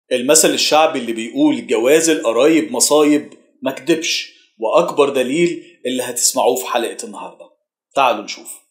المثل الشعبي اللي بيقول جواز القرايب مصايب ما كدبش واكبر دليل اللي هتسمعوه في حلقه النهارده تعالوا نشوف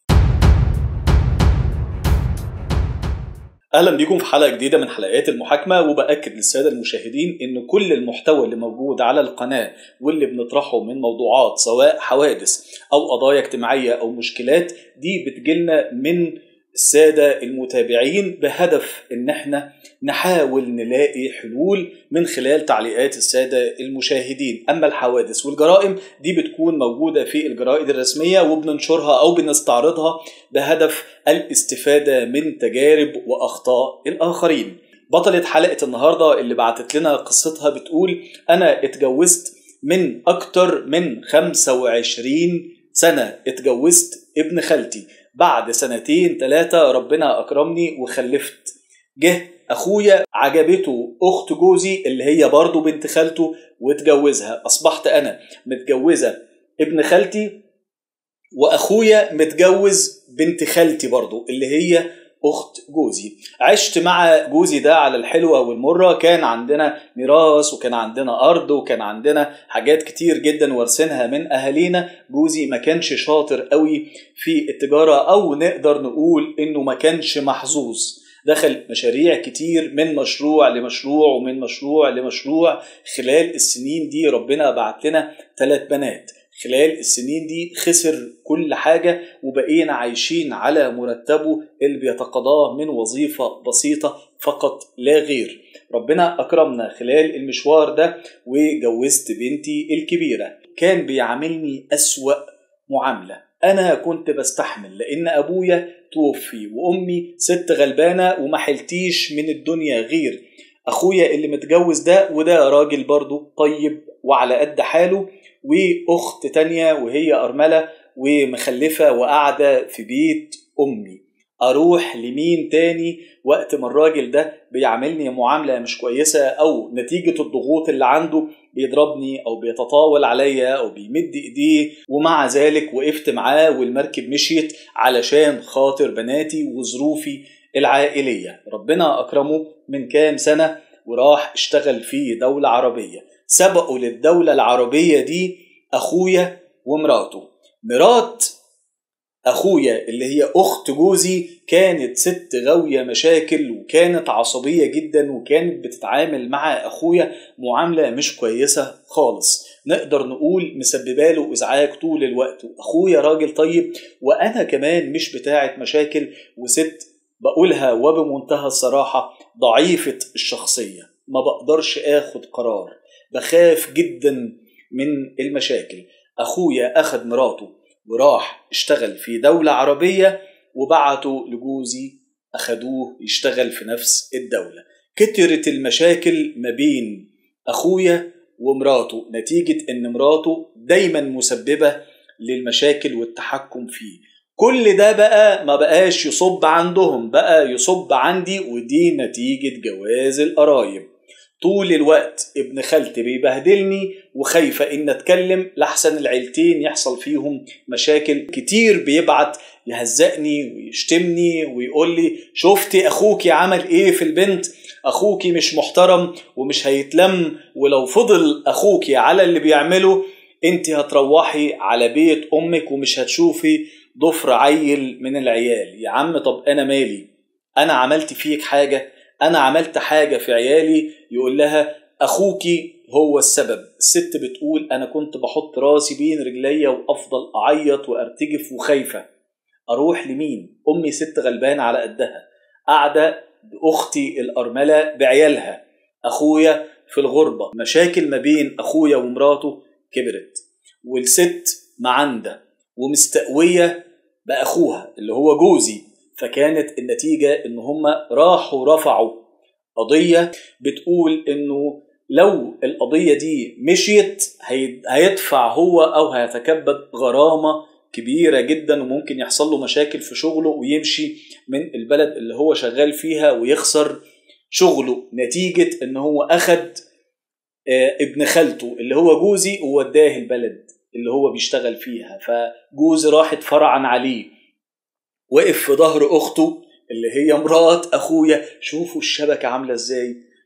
اهلا بيكم في حلقه جديده من حلقات المحاكمه وباكد للساده المشاهدين ان كل المحتوى اللي موجود على القناه واللي بنطرحه من موضوعات سواء حوادث او قضايا اجتماعيه او مشكلات دي بتجيلنا من الساده المتابعين بهدف ان احنا نحاول نلاقي حلول من خلال تعليقات الساده المشاهدين اما الحوادث والجرائم دي بتكون موجوده في الجرائد الرسميه وبننشرها او بنستعرضها بهدف الاستفاده من تجارب واخطاء الاخرين بطلة حلقة النهاردة اللي بعتت لنا قصتها بتقول أنا اتجوزت من أكتر من 25 سنة اتجوزت ابن خالتي بعد سنتين ثلاثة ربنا أكرمني وخلفت جه أخويا عجبته أخت جوزي اللي هي برضه بنت خالته واتجوزها أصبحت أنا متجوزة ابن خالتي وأخويا متجوز بنت خالتي برضه اللي هي اخت جوزي عشت مع جوزي ده على الحلوة والمرة كان عندنا ميراث وكان عندنا ارض وكان عندنا حاجات كتير جدا وارثينها من اهالينا جوزي ما كانش شاطر قوي في التجارة او نقدر نقول انه ما كانش محظوظ دخل مشاريع كتير من مشروع لمشروع ومن مشروع لمشروع خلال السنين دي ربنا بعت لنا ثلاث بنات خلال السنين دي خسر كل حاجة وبقينا عايشين على مرتبه اللي بيتقاضاه من وظيفة بسيطة فقط لا غير ربنا أكرمنا خلال المشوار ده وجوزت بنتي الكبيرة كان بيعاملني أسوأ معاملة أنا كنت بستحمل لأن أبويا توفي وأمي ست غلبانة وما حلتيش من الدنيا غير أخويا اللي متجوز ده وده راجل برضه طيب وعلى قد حاله واخت تانية وهي ارمله ومخلفه وقاعده في بيت امي اروح لمين تاني وقت ما الراجل ده بيعاملني معامله مش كويسه او نتيجه الضغوط اللي عنده بيضربني او بيتطاول عليا او بيمد ايديه ومع ذلك وقفت معاه والمركب مشيت علشان خاطر بناتي وظروفي العائليه ربنا اكرمه من كام سنه وراح اشتغل في دوله عربيه سبقوا للدولة العربية دي أخويا ومراته مرات أخويا اللي هي أخت جوزي كانت ست غاوية مشاكل وكانت عصبية جدا وكانت بتتعامل مع أخويا معاملة مش كويسة خالص نقدر نقول مسببه له إزعاج طول الوقت أخويا راجل طيب وأنا كمان مش بتاعة مشاكل وست بقولها وبمنتهى الصراحة ضعيفة الشخصية ما بقدرش اخد قرار بخاف جدا من المشاكل اخويا اخد مراته وراح اشتغل في دولة عربية وبعته لجوزي اخدوه يشتغل في نفس الدولة كترت المشاكل ما بين اخويا ومراته نتيجة ان مراته دايما مسببة للمشاكل والتحكم فيه كل ده بقى ما بقاش يصب عندهم بقى يصب عندي ودي نتيجة جواز القرايب طول الوقت ابن خالتي بيبهدلني وخايفة ان اتكلم لحسن العيلتين يحصل فيهم مشاكل كتير بيبعت يهزقني ويشتمني ويقول لي شفتي اخوكي عمل ايه في البنت اخوكي مش محترم ومش هيتلم ولو فضل اخوكي على اللي بيعمله انت هتروحي على بيت امك ومش هتشوفي ضفر عيل من العيال يا عم طب انا مالي انا عملت فيك حاجه انا عملت حاجه في عيالي يقول لها اخوكي هو السبب الست بتقول انا كنت بحط راسي بين رجليا وافضل اعيط وارتجف وخايفه اروح لمين امي ست غلبانه على قدها قاعده باختي الارمله بعيالها اخويا في الغربه مشاكل ما بين اخويا ومراته كبرت والست معندة ومستقوية بأخوها اللي هو جوزي فكانت النتيجة إن هما راحوا رفعوا قضية بتقول إنه لو القضية دي مشيت هيدفع هو أو هيتكبد غرامة كبيرة جدا وممكن يحصل له مشاكل في شغله ويمشي من البلد اللي هو شغال فيها ويخسر شغله نتيجة إن هو أخد ابن خالته اللي هو جوزي ووداه البلد اللي هو بيشتغل فيها فجوزي راح اتفرعن عليه وقف في ظهر اخته اللي هي مرات اخويا شوفوا الشبكه عامله ازاي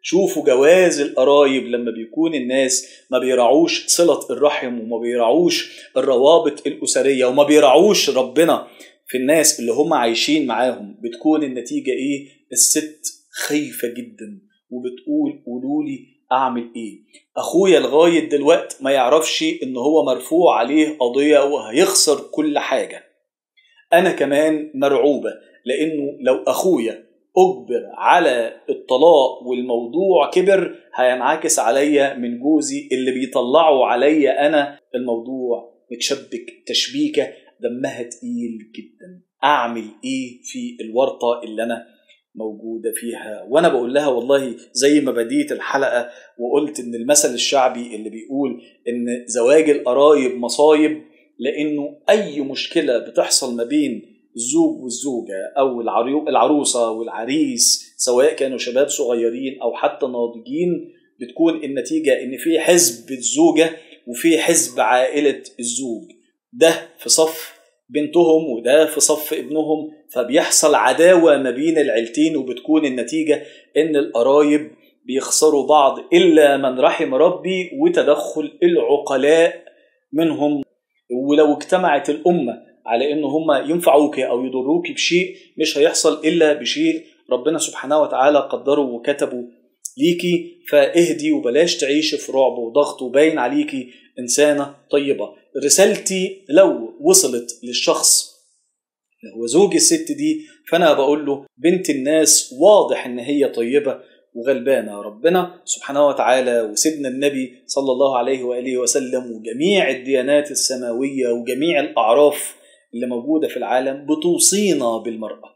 شوفوا جواز القرايب لما بيكون الناس ما بيراعوش صلة الرحم وما بيراعوش الروابط الأسرية وما بيراعوش ربنا في الناس اللي هم عايشين معاهم بتكون النتيجة إيه؟ الست خايفة جدا وبتقول قولوا لي أعمل إيه؟ أخويا لغاية دلوقت ما يعرفش إن هو مرفوع عليه قضية وهيخسر كل حاجة أنا كمان مرعوبة لأنه لو أخويا أجبر على الطلاق والموضوع كبر هينعكس عليا من جوزي اللي بيطلعوا عليا أنا الموضوع متشبك تشبيكة دمها تقيل جدا أعمل إيه في الورطة اللي أنا موجودة فيها وأنا بقول لها والله زي ما بديت الحلقة وقلت إن المثل الشعبي اللي بيقول إن زواج القرايب مصايب لأنه أي مشكلة بتحصل ما بين الزوج والزوجة أو العروسة والعريس سواء كانوا شباب صغيرين أو حتى ناضجين بتكون النتيجة إن في حزب الزوجة وفي حزب عائلة الزوج ده في صف بنتهم وده في صف ابنهم فبيحصل عداوة ما بين العيلتين وبتكون النتيجة إن القرايب بيخسروا بعض إلا من رحم ربي وتدخل العقلاء منهم ولو اجتمعت الأمة على إن هم ينفعوك أو يضروك بشيء مش هيحصل إلا بشيء ربنا سبحانه وتعالى قدره وكتبه ليكي فاهدي وبلاش تعيشي في رعب وضغط وباين عليكي إنسانة طيبة رسالتي لو وصلت للشخص اللي هو زوج الست دي فأنا بقول له بنت الناس واضح إن هي طيبة وغلبانة ربنا سبحانه وتعالى وسيدنا النبي صلى الله عليه وآله وسلم وجميع الديانات السماوية وجميع الأعراف اللي موجودة في العالم بتوصينا بالمرأة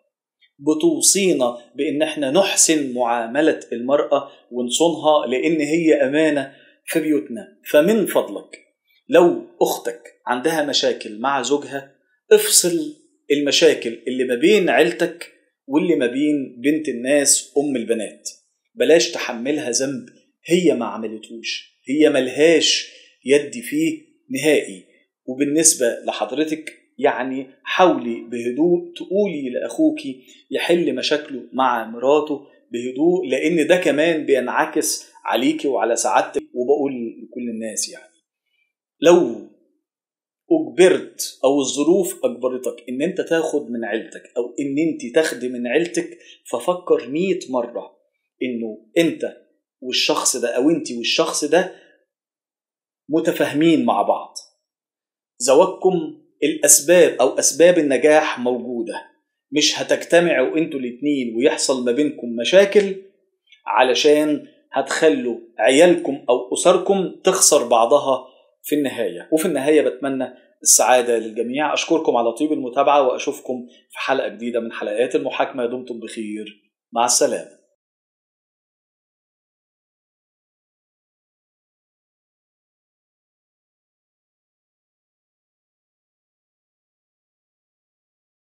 بتوصينا بإن احنا نحسن معاملة المرأة ونصونها لأن هي أمانة في بيوتنا فمن فضلك لو أختك عندها مشاكل مع زوجها افصل المشاكل اللي ما بين عيلتك واللي ما بين بنت الناس أم البنات بلاش تحملها ذنب هي ما عملتوش هي ملهاش يد فيه نهائي وبالنسبة لحضرتك يعني حاولي بهدوء تقولي لأخوكي يحل مشاكله مع مراته بهدوء لأن ده كمان بينعكس عليكي وعلى سعادتك وبقول لكل الناس يعني لو اجبرت او الظروف اجبرتك ان انت تاخد من عيلتك او ان انت تاخدي من عيلتك ففكر مية مرة انه انت والشخص ده او انت والشخص ده متفاهمين مع بعض زواجكم الاسباب او اسباب النجاح موجودة مش هتجتمعوا انتوا الاتنين ويحصل ما بينكم مشاكل علشان هتخلوا عيالكم او اسركم تخسر بعضها في النهايه وفي النهايه بتمنى السعاده للجميع اشكركم على طيب المتابعه واشوفكم في حلقه جديده من حلقات المحاكمه دمتم بخير مع السلامه